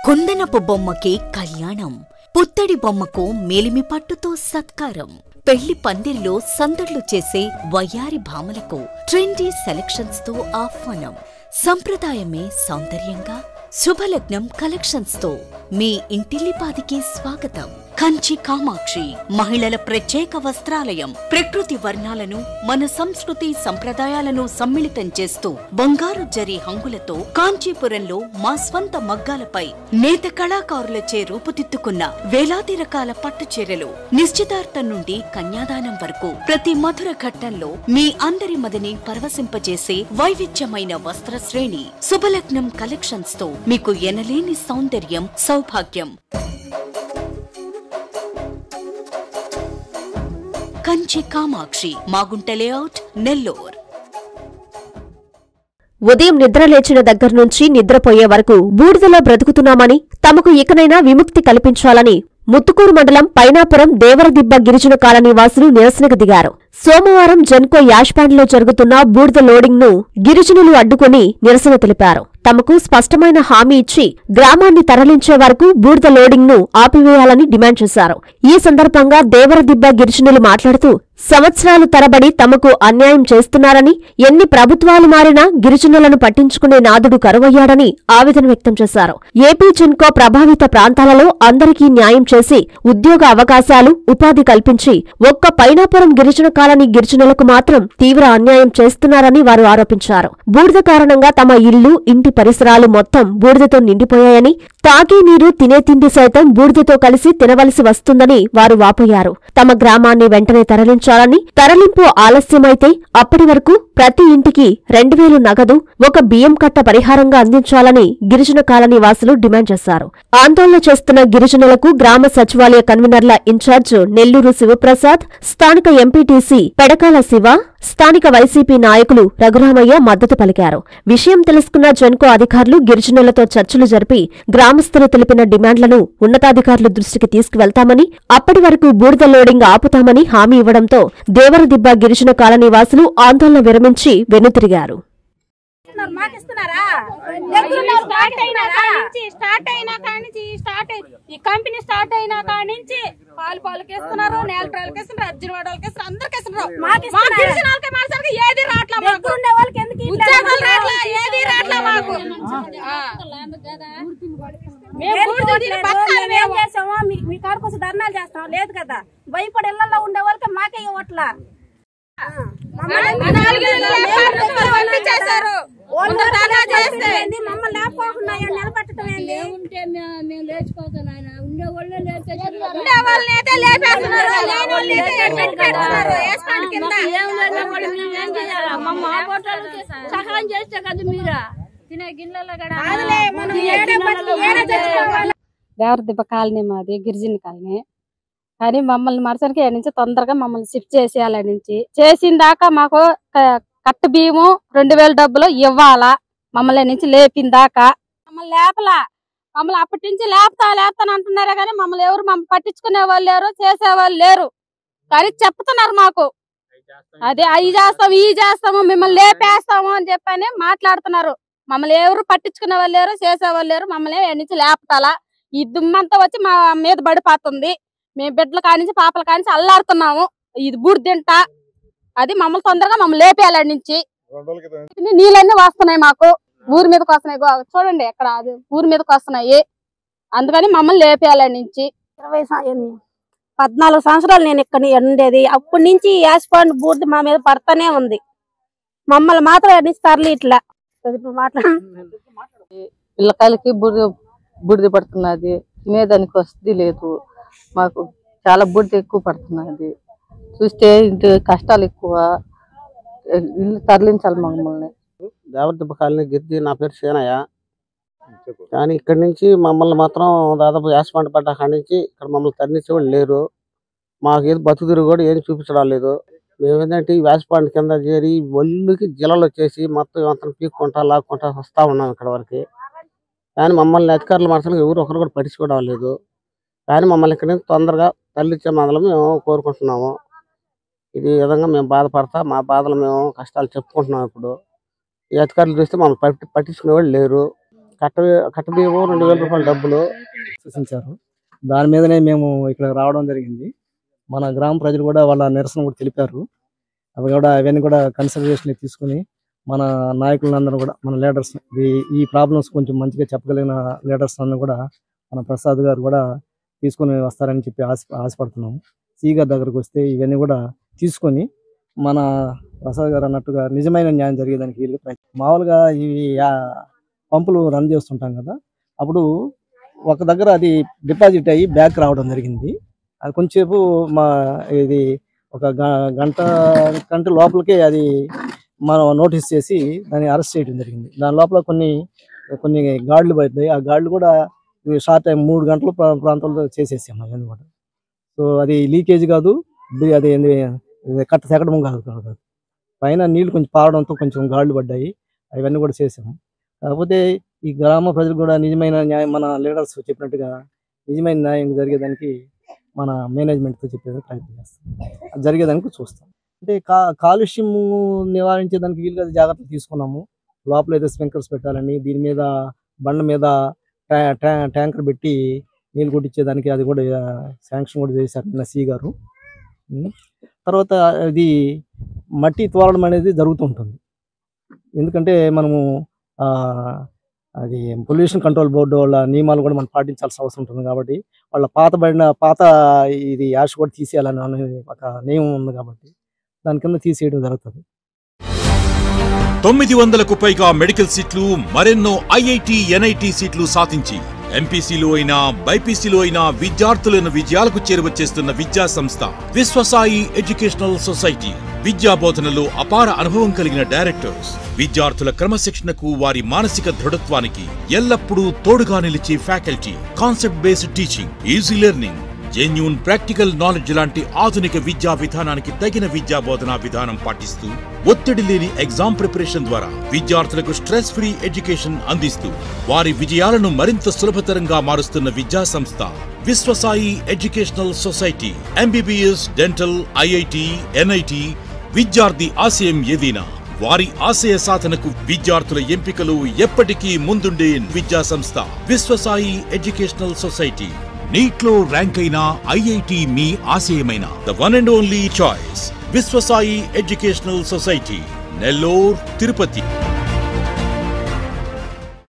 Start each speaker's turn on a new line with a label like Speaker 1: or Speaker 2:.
Speaker 1: కుందనపు బొమ్మకి కళ్యాణం పుత్తడి బొమ్మకు మేలిమి పట్టుతో సత్కారం పెళ్లి పందిరిలో సందడ్లు చేసే వయ్యారి భామలకు ట్రెండీ సెలక్షన్స్ తో ఆహ్వానం సంప్రదాయమే సౌందర్యంగా శుభలగ్నం కలెక్షన్స్ తో మీ ఇంటిల్లిపాదికి స్వాగతం కంచి కామాక్షి మహిళల ప్రత్యేక వస్త్రాలయం ప్రకృతి వర్ణాలను మన సంస్కృతి సంప్రదాయాలను సమ్మిళితం చేస్తూ బంగారు జరి హంగులతో కాంచీపురంలో మా స్వంత మగ్గాలపై నేత కళాకారులచే రూపుదిద్దుకున్న వేలాది రకాల పట్టు చీరలు నిశ్చితార్థం నుండి కన్యాదానం వరకు ప్రతి మధుర ఘట్టంలో మీ అందరి మదిని పరవశింపజేసే వైవిధ్యమైన వస్త్ర శ్రేణి శుభలగ్నం కలెక్షన్స్ తో మీకు ఎనలేని సౌందర్యం సౌభాగ్యం కంచి కామాక్షి మాగుంట లేఅవుట్ నెల్లూర్
Speaker 2: ఉదయం నిద్ర లేచిన దగ్గర నుంచి నిద్రపోయే వరకు బూడిదలో బ్రతుకుతున్నామని తమకు ఇకనైనా విముక్తి కల్పించాలని ముత్తుకూరు మండలం పైనాపురం దేవరదిబ్బ గిరిజన కాలనీ వాసులు నిరసనకు దిగారు సోమవారం జెన్కో యాష్పాండ్లో జరుగుతున్న బూడిద లోడింగ్ ను గిరిజనులు అడ్డుకుని నిరసన తెలిపారు తమకు స్పష్టమైన హామీ ఇచ్చి గ్రామాన్ని తరలించే వరకు బూడిద లోడింగ్ ను ఆపివేయాలని డిమాండ్ చేశారు ఈ సందర్భంగా దేవరదిబ్బ గిరిజనులు మాట్లాడుతూ సంవత్సరాలు తరబడి తమకు అన్యాయం చేస్తున్నారని ఎన్ని ప్రభుత్వాలు మారినా గిరిజనులను పట్టించుకునే నాదుడు కరువయ్యాడని ఆవేదన వ్యక్తం చేశారు ఏపీ జిన్కో ప్రభావిత ప్రాంతాలలో అందరికీ న్యాయం చేసి ఉద్యోగ అవకాశాలు ఉపాధి కల్పించి ఒక్క పైనాపురం గిరిజన కాలనీ గిరిజనులకు మాత్రం తీవ్ర అన్యాయం చేస్తున్నారని వారు ఆరోపించారు బూడిద కారణంగా తమ ఇల్లు ఇంటి పరిసరాలు మొత్తం బూడిదతో నిండిపోయాయని తాగే నీరు తినే తిండి సైతం బూడిదతో కలిసి తినవలసి వస్తుందని వారు వాపోయారు తమ గ్రామాన్ని వెంటనే తరలించాలని తరలింపు ఆలస్యమైతే అప్పటి వరకు ప్రతి ఇంటికి రెండు వేలు నగదు ఒక బియ్యం కట్ట పరిహారంగా అందించాలని గిరిజన కాలనీ వాసులు డిమాండ్ చేశారు ఆందోళన చేస్తున్న గిరిజనులకు గ్రామ సచివాలయ కన్వీనర్ల ఇన్ఛార్జ్ నెల్లూరు శివప్రసాద్ స్థానిక ఎంపీటీసీ పెడకాల శివ స్థానిక వైసీపీ నాయకులు రఘురామయ్య మద్దతు పలికారు విషయం తెలుసుకున్న జెన్కో అధికారులు గిరిజనులతో చర్చలు జరిపి గ్రామస్తులు తెలిపిన డిమాండ్లను ఉన్నతాధికారుల దృష్టికి తీసుకువెళ్తామని అప్పటి వరకు బూడిద లోడింగ్ ఆపుతామని హామీ ఇవ్వడంతో దేవరదిబ్బ గిరిజన కాలనీ వాసులు ఆందోళన విరమించి వెనుతిరిగారు
Speaker 3: ఇస్తున్నారు, మాకు ఇస్తున్నారా దగ్గరున్నారు, స్టార్ట్ అయినా కాడి నుంచి స్టార్ట్ అయినా కాడి నుంచి స్టార్ట్ అయి- ఈ కంపెనీ స్టార్ట్ అయినా కాడి నుంచి పాలు పాలకి ఇస్తున్నారు నేల పాలకి ఇస్తున్నారు అర్జున్ వాడలకి ఇస్తున్నారు అందరికి ఇస్తున్నారు మాకు తెలిసిన వాళ్ళకి మనసరికి ఏది రావట్లా మాకు ఉండే వాళ్ళకి ఎందుకు ఉద్యోగాలు రావట్లా ఏది రావట్లా మాకు ఆ. మేము బూడిద తిని బతకాలి మేము.
Speaker 4: చేసామో మీ- మీ కాడికి వచ్చి ధర్నాలు చేస్తాం లేదు కదా భయపడి ఇళ్లలో ఉండే వాళ్ళకి మాకే ఇవ్వట్లా
Speaker 3: నాలుగేళ్ళు లేపారు, పంపించేశారు. ముందు ధర్నా చేస్తే
Speaker 4: మమ్మల్ని లేకపోకుండా నిలబెట్టడం ఏంది
Speaker 3: ఉండే వాళ్ళని అయితే లేపేస్తున్నారు లేని వాళ్ళని అయితే ఎడ్మిట్ పెడుతున్నారు వేసుకోండి కింద
Speaker 5: సహాయం చేస్తే కదా మీరు తినే గిన్నెలో కూడా
Speaker 3: కాదులే, మనం ఏడే బతికి ఏడే చచ్చిపోవాలి.
Speaker 6: దేవరదిబ్బ కాలనీ మాది గిరిజన కాలనీ కానీ మమ్మల్ని మరుసరికి ఆడ నుంచి తొందరగా మమ్మల్ని షిఫ్ట్ చేసేయాలి ఆడ నుంచి చేసిన దాకా మాకు క- కట్ట బియ్యము రెండు వేల డబ్బులు ఇవ్వాలా మమ్మల్ని ఆడ నుంచి లేపిన దాకా మమ్మల్ని లేపలా మమ్మల్ని అప్పటి నుంచి లేపుతా లేపుతాను అంటున్నారే కానీ మమ్మల్ని ఎవరు మమ్మల్ని పట్టించుకునే వాళ్ళు లేరు చేసేవాళ్ళు లేరు కానీ చెప్తున్నారు మాకు అదే అవి చేస్తాము ఇవి చేస్తాము మిమ్మల్ని లేపేస్తాము అని చెప్పని మాట్లాడుతున్నారు మమ్మల్ని ఎవరు పట్టించుకునే వాళ్ళు లేరు చేసేవాళ్ళు లేరు మమ్మల్ని ఆడ నుంచి లేపుతాలా ఈ దుమ్మంతా వచ్చి మా మీద పడిపోతుంది మేము బిడ్డల కానించి పాపల కానించి అల్లాడుతున్నాము ఇది బూడి తింటా అది మమ్మల్ని తొందరగా మమ్మల్ని లేపేయాలి ఆడ నుంచి ఇన్ని నీళ్ళన్నీ వస్తున్నాయి మాకు ఊరి మీదకి వస్తున్నాయి గో- చూడండి ఎక్కడ అది ఊరి మీదకి వస్తున్నాయి అందుకని మమ్మల్ని లేపేయాలి ఆడ నుంచి
Speaker 4: ఇరవై సం- ఎన్ని- పద్నాలుగు సంవత్సరాలు నేను ఇక్కడ ఉండేది అప్పటి నుంచి యాస్పాండ్ బూర్ది మా మీద పడతానే ఉంది మమ్మల్ని మాత్రం ఎన్ని తరలి ఇట్లా ఇప్పుడు మాట్లాడు
Speaker 7: పిల్లకాయలకి బుడిద బుడిద పడుతున్నది తినేదానికి వసతి లేదు మాకు చాలా బుడిద ఎక్కువ పడుతున్నది చూస్తే ఇంటి కష్టాలు ఎక్కువ ఇల్లు తరలించాలి మమ్మల్ని
Speaker 8: దేవరదెబ్బ కాలనీ గిద్ది నా పేరు సేనయ్య కానీ ఇక్కడి నుంచి మమ్మల్ని మాత్రం దాదాపు యాసమంట పడ్డ కాడి నుంచి ఇక్కడ మమ్మల్ని తరలించే వాళ్ళు లేరు మాకు ఏది బతుకుదిరు కూడా ఏం చూపించడం లేదు మేము ఏంటంటే ఈ వ్యాసపాండ్ కింద చేరి ఒళ్ళుకి జిలలు వచ్చేసి మొత్తం అంతా పీక్కుంటా లాక్కుంటా వస్తా ఉన్నాం ఇక్కడ వరకు కానీ మమ్మల్ని అధికారులు మనసులు ఎవరు ఒకరు కూడా పట్టించుకోవడం లేదు కానీ మమ్మల్ని ఇక్కడ నుంచి తొందరగా తరలించే మొదలు మేము కోరుకుంటున్నాము ఇది విధంగా మేము బాధపడతా మా బాధలు మేము కష్టాలు చెప్పుకుంటున్నాం ఇప్పుడు ఈ అధికారులు చూస్తే మమ్మల్ని పట్టి పట్టించుకునే వాళ్ళు లేరు కట్ట కట్ట బియ్యము రెండు వేల రూపాయల డబ్బులు
Speaker 9: సూచించారు దాని మీదనే మేము ఇక్కడ రావడం జరిగింది మన గ్రామ ప్రజలు కూడా వాళ్ళ నిరసన కూడా తెలిపారు అవి కూడా అవన్నీ కూడా కన్సిడరేషన్ తీసుకుని మన నాయకులందరూ కూడా మన లీడర్స్ ఈ ప్రాబ్లమ్స్ కొంచెం మంచిగా చెప్పగలిగిన లీడర్స్ అందరూ కూడా మన ప్రసాద్ గారు కూడా తీసుకొని వస్తారని చెప్పి ఆశ ఆశపడుతున్నాము సి గారి దగ్గరకు వస్తే ఇవన్నీ కూడా తీసుకొని మన ప్రసాద్ గారు అన్నట్టుగా నిజమైన న్యాయం జరిగేదానికి వీళ్ళు ప్రయత్నం మామూలుగా ఇవి ఆ, పంపులు రన్ చేస్తుంటాం కదా అప్పుడు ఒక దగ్గర అది డిపాజిట్ అయ్యి బ్యాక్ రావడం జరిగింది అది కొంచెంసేపు మా ఇది ఒక గ- గంట గంట లోపలికే అది మనం నోటీస్ చేసి దాన్ని అరెస్ట్ చేయడం జరిగింది దాని లోపల కొన్ని కొన్ని గాడ్లు పడ్డాయి ఆ గాడ్లు కూడా షార్ట్ టైం మూడు గంటల ప్రా- ప్రాంతంలో చేసేసాం అవన్నీ కూడా సో అది లీకేజ్ కాదు ఇది- అది ఏంది, ఇది కట్ట తెగడం కాదు కాదు పైన నీళ్లు కొంచెం పారడంతో కొంచెం గాడ్లు పడ్డాయి అవన్నీ కూడా చేసాము కాకపోతే ఈ గ్రామ ప్రజలు కూడా నిజమైన న్యాయం మన లీడర్స్ చెప్పినట్టుగా నిజమైన న్యాయం జరిగేదానికి మన మేనేజ్మెంట్తో చెప్పేదానికి ప్రయత్నం చేస్తాం అది జరిగేదానికి చూస్తాం అంటే కా కాలుష్యం నివారించేదానికి వీలుగా జాగ్రత్తలు తీసుకున్నాము లోపల అయితే స్ప్రింకర్స్ పెట్టాలని దీని మీద బండ మీద ట్యా- ట్యా- ట్యాంకర్ పెట్టి నీళ్ళు కొట్టించేదానికి అది కూడా శాంక్షన్ కూడా చేశారు నిన్న సి గారు ఉం. తర్వాత ఇది మట్టి తోలడం అనేది జరుగుతుంటుంది ఎందుకంటే మనము ఆ, అది పొల్యూషన్ కంట్రోల్ బోర్డు వాళ్ళ నియమాలు కూడా మనం పాటించాల్సిన అవసరం ఉంటుంది కాబట్టి వాళ్ళ పాతబడిన పాత ఇది యాష్ కూడా తీసేయాలని అనే ఒక నియమం ఉంది కాబట్టి దాని కింద తీసేయడం జరుగుతుంది
Speaker 10: తొమ్మిది వందలకు పైగా మెడికల్ సీట్లు మరెన్నో ఐఐటి ఎన్ఐటి సీట్లు సాధించి ఎంపీసీలో అయినా బైపీసీలో అయినా విద్యార్థులను విజయాలకు చేరువచేస్తున్న విద్యా సంస్థ విశ్వసాయి ఎడ్యుకేషనల్ సొసైటీ విద్యా బోధనలో అపార అనుభవం కలిగిన డైరెక్టర్స్ విద్యార్థుల క్రమశిక్షణకు వారి మానసిక దృఢత్వానికి ఎల్లప్పుడూ తోడుగా నిలిచే faculty concept based teaching easy learning genuine practical knowledge లాంటి ఆధునిక విద్యా విధానానికి తగిన విద్యా బోధనా విధానం పాటిస్తూ ఒత్తిడి లేని ఎగ్జామ్ ప్రిపరేషన్ ద్వారా విద్యార్థులకు స్ట్రెస్ ఫ్రీ ఎడ్యుకేషన్ అందిస్తూ వారి విజయాలను మరింత సులభతరంగా మారుస్తున్న విద్యా సంస్థ Viswasai educational society MBBS dental IIT NIT విద్యార్థి ఆశయం ఏదైనా వారి ఆశయ సాధనకు విద్యార్థుల ఎంపికలు ఎప్పటికీ ముందుండే విద్యా సంస్థ విశ్వసాయి ఎడ్యుకేషనల్ సొసైటీ నీట్లో ర్యాంక్ అయిన ఐఐటి మీ ఆశయమైన the one and only choice Viswasai educational society Nellore Tirupati